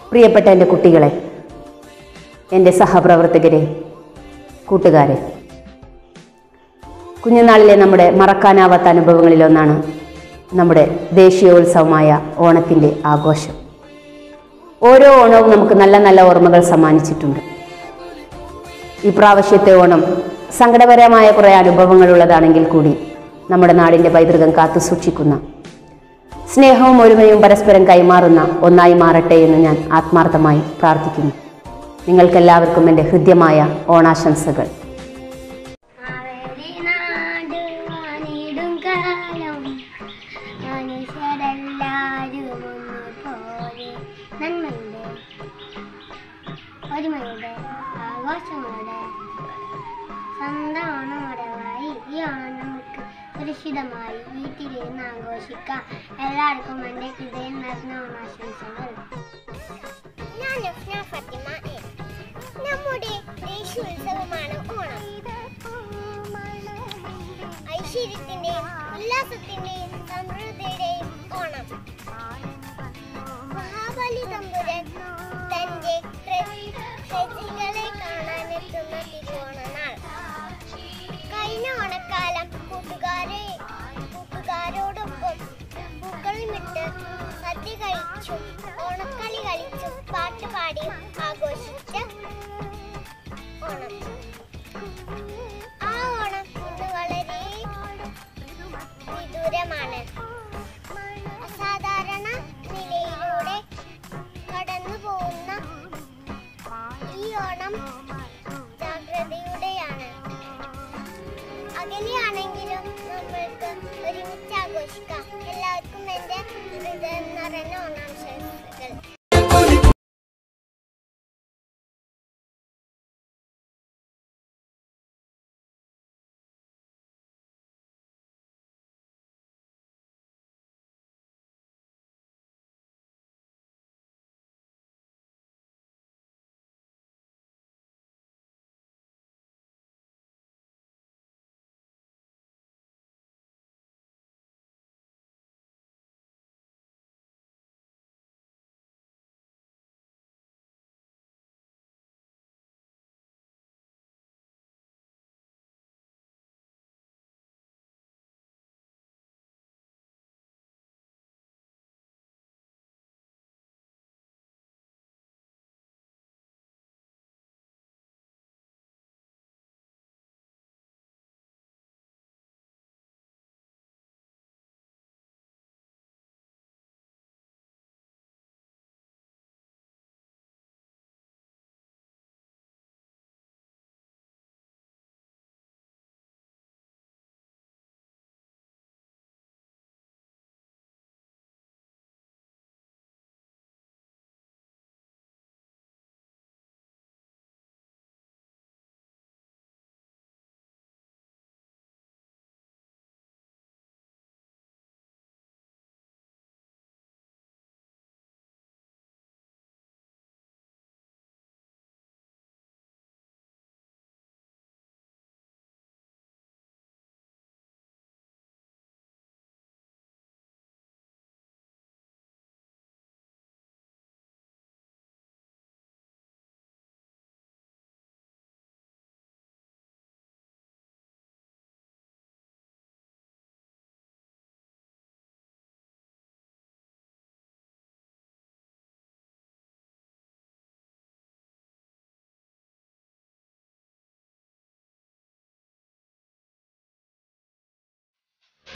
പ്രിയപ്പെട്ട എൻ്റെ കുട്ടികളെ എൻ്റെ സഹപ്രവർത്തകരെ കൂട്ടുകാരെ കുഞ്ഞുനാളിലെ നമ്മുടെ മറക്കാനാവാത്ത അനുഭവങ്ങളിലൊന്നാണ് നമ്മുടെ ദേശീയോത്സവമായ ഓണത്തിൻ്റെ ആഘോഷം ഓരോ ഓണവും നമുക്ക് നല്ല നല്ല ഓർമ്മകൾ സമ്മാനിച്ചിട്ടുണ്ട് ഈ പ്രാവശ്യത്തെ ഓണം സങ്കടകരമായ കുറേ അനുഭവങ്ങളുള്ളതാണെങ്കിൽ കൂടി നമ്മുടെ നാടിൻ്റെ പൈതൃകം കാത്തു സൂക്ഷിക്കുന്ന സ്നേഹവും ഒരുമയും പരസ്പരം കൈമാറുന്ന ഒന്നായി മാറട്ടെ എന്ന് ഞാൻ ആത്മാർത്ഥമായി പ്രാർത്ഥിക്കുന്നു നിങ്ങൾക്കെല്ലാവർക്കും എൻ്റെ ഹൃദ്യമായ ഓണാശംസകൾ അവരെ നാട് വാണിടും കാലം മനുഷ്യരെല്ലാരും ഒന്നുപോലെ നന്മയുടെ ഒരുമയുടെ ആഘോഷങ്ങളുടെ സ്വന്തം ഓണമടവായി ഈ ഓണം നമുക്ക് സുരക്ഷിതമായി വീട്ടിലിരുന്ന് ആഘോഷിക്കാം എല്ലാവർക്കും എൻ്റെ ഹൃദയം നിറഞ്ഞ ഓണാശംസകൾ ഞാൻ ലുഫ്ന ഫത്തിമ എ. നമ്മുടെ ദേശീയോത്സവമാണ് ഓണം ഐശ്വര്യത്തിന്റെയും ഉല്ലാസത്തിന്റെയും സമൃദ്ധിയുടെയും ഓണം മഹാബലി തമ്പുരൻ തന്റെ പ്ര- പ്രജകളെ കാണാനെത്തുന്ന തിരുവോണനാൾ കഴിഞ്ഞ ഓണക്കാലം കൂട്ടുകാരെ കൂട്ടുകാരോടൊപ്പം പൂക്കളുമിട്ട് സദ്യ കഴിച്ചും ഓണക്കളി കളിച്ചും പാട്ട് പാടിയും ആഘോഷിച്ച ഓണം ആ ഓണം ഇന്ന് വളരെ വിദൂരമാണ് അസാധാരണ നിലയിലൂടെ കടന്നു പോകുന്ന ഈ ഓണം ജാഗ്രതയുടെയാണ് അകലെയാണെങ്കിലും നമ്മൾക്ക് ഒരുമിച്ച് ആഘോഷിക്കാം എല്ലാവർക്കും എൻ്റെ ഹൃദയം നിറഞ്ഞ ഓണാംശങ്ങൾ